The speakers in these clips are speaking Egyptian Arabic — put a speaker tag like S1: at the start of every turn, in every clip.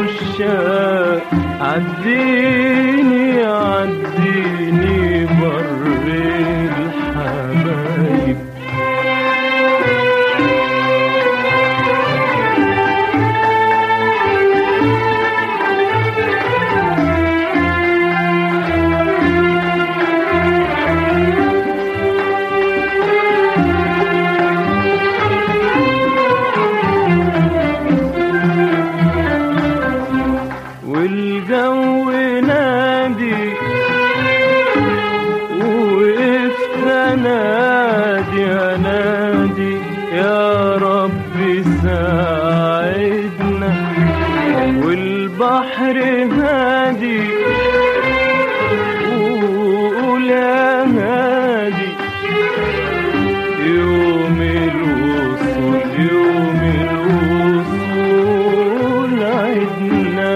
S1: العشاق عديني عديني بر الحبايب والجو نادي وقفت انادي انادي يا رب ساعدنا والبحر هادي وقول يا هادي يوم الوصول يوم الوصول عدنا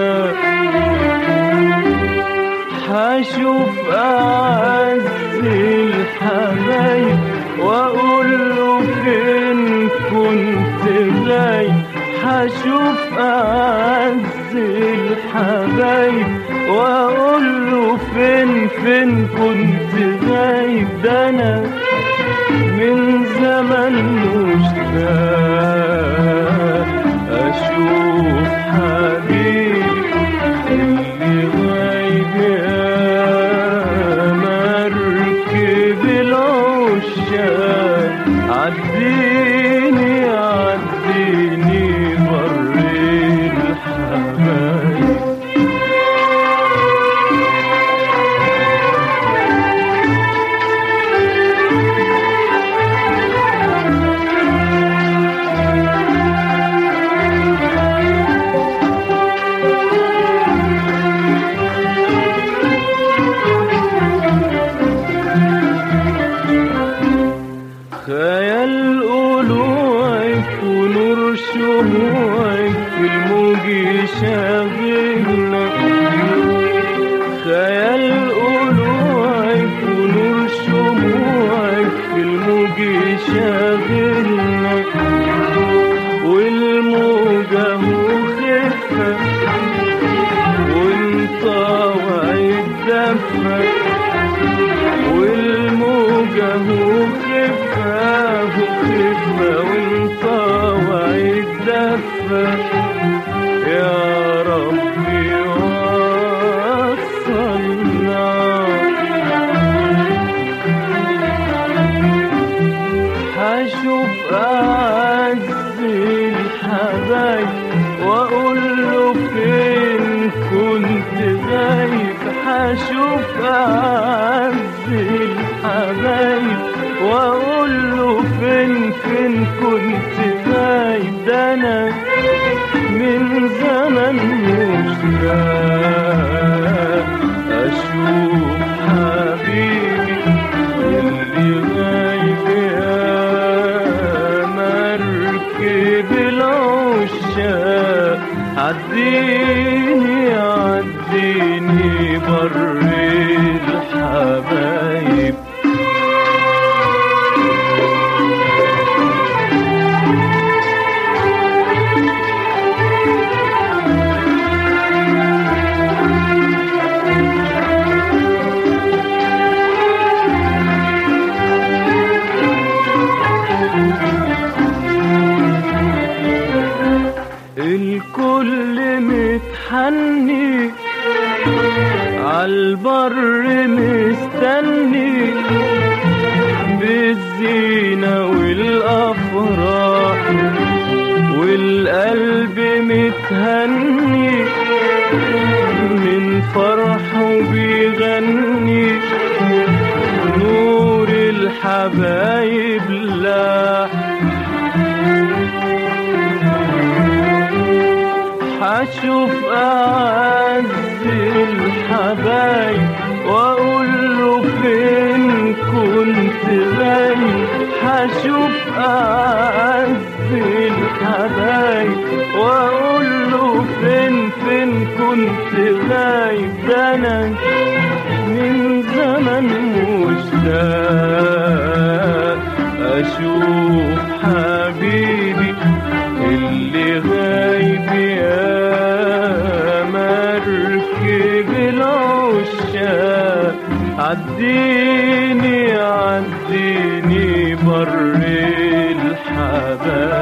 S1: حشوف أعز الحبايب وأقول له فين كنت غايب حشوف أعز الحبايب وأقول له فين فين كنت غايب ده أنا من زمن مشتاق أشوف حبيبي اللي غايب يا مركب العشاق عديني عديني بر الحبايب خيال قلوعك ونور شموعك في الموج شاغلنا خيال قلوعك ونور شموعك في الموج شاغلنا والموجة مخفة وانت وعيد دفة والموجة مخفة مخفة وانت وعيد دفة يا ربي وصلنا هشوف أعز الحبايب وأقول له فين كنت غايب هشوف أعز الحبايب وأقول له فين فين كنت غايب ده أنا من زمن مشتاق أشوف حبيبي اللي غايب يا مركب العشاق عديني عديني بر الحبايب الكل متحني عالبر مستني بالزينة والأفراح والقلب متهني من فرحه بيغني نور الحبايب لاح هشوف أعز الحبايب وأقول له فين كنت غايب هشوف أعز الحبايب وأقول له فين فين كنت غايب ده أنا من زمن مشتاق أشوف حبيبي اللي غايب يا عديني عديني بر الحبايب